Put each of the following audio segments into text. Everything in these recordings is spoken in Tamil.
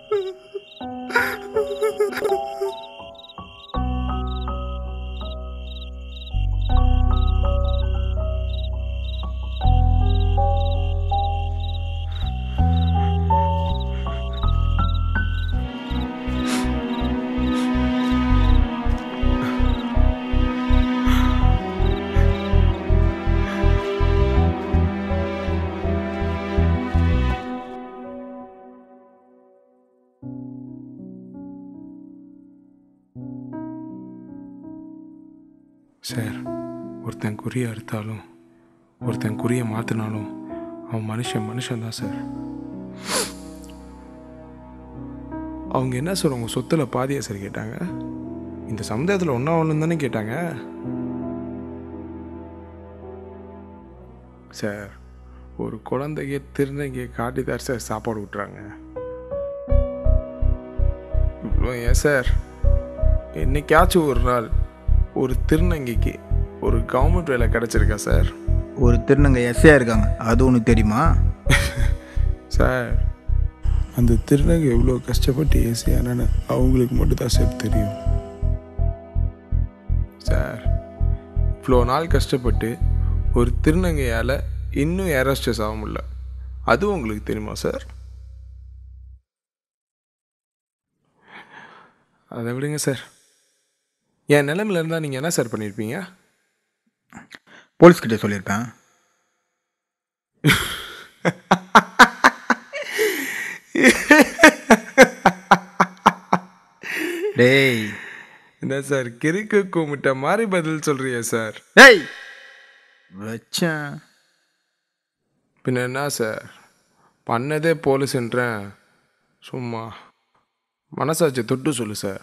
சார் ஒருத்தன் குறியை அறுத்தாலும் ஒருத்தன் குறியை மாற்றினாலும் அவன் மனுஷன் மனுஷன் தான் சார் அவங்க என்ன சார் உங்கள் சொத்தில் பாதியா சார் கேட்டாங்க இந்த சமுதாயத்தில் ஒன்றா ஒன்று தானே கேட்டாங்க சார் ஒரு குழந்தைக்கு திருநங்கையை காட்டி தான் சார் சாப்பாடு விட்டுறாங்க இவ்வளோ ஏன் சார் என்னைக்காச்சும் ஒரு நாள் ஒரு திருநங்கைக்கு ஒரு கவர்மெண்ட் வேலை கிடச்சிருக்கா சார் ஒரு திருநங்கை எஸ்ஐயா இருக்காங்க அது உனக்கு தெரியுமா சார் அந்த திருநங்கை எவ்வளோ கஷ்டப்பட்டு ஏசியானு அவங்களுக்கு மட்டும்தான் சார் தெரியும் சார் இவ்வளோ நாள் கஷ்டப்பட்டு ஒரு திருநங்கையால் இன்னும் ஏரோஸ்டஸ் ஆக முடியல அதுவும் உங்களுக்கு தெரியுமா சார் அதை விடுங்க சார் என் நிலைமையில இருந்தால் நீங்கள் என்ன சார் பண்ணியிருப்பீங்க போலீஸ்கிட்ட சொல்லியிருப்பேன் டேய் என்ன சார் கிறுக்கு கும்பிட்ட மாதிரி பதில் சொல்றியா சார் டேய் வச்சேன் பின்ன என்ன சார் பண்ணதே போலீஸ்ன்றேன் சும்மா மனசாட்சி தொட்டு சொல்லு சார்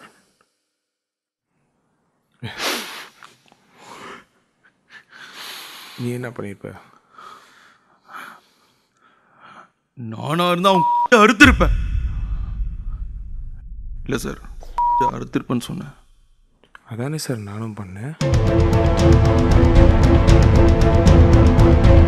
நீ என்ன பண்ணியிருப்ப நானா இருந்தா அவன் அறுத்திருப்பேன் இல்லை சார் அறுத்திருப்பேன்னு சொன்னேன் அதானே சார் நானும் பண்ணேன்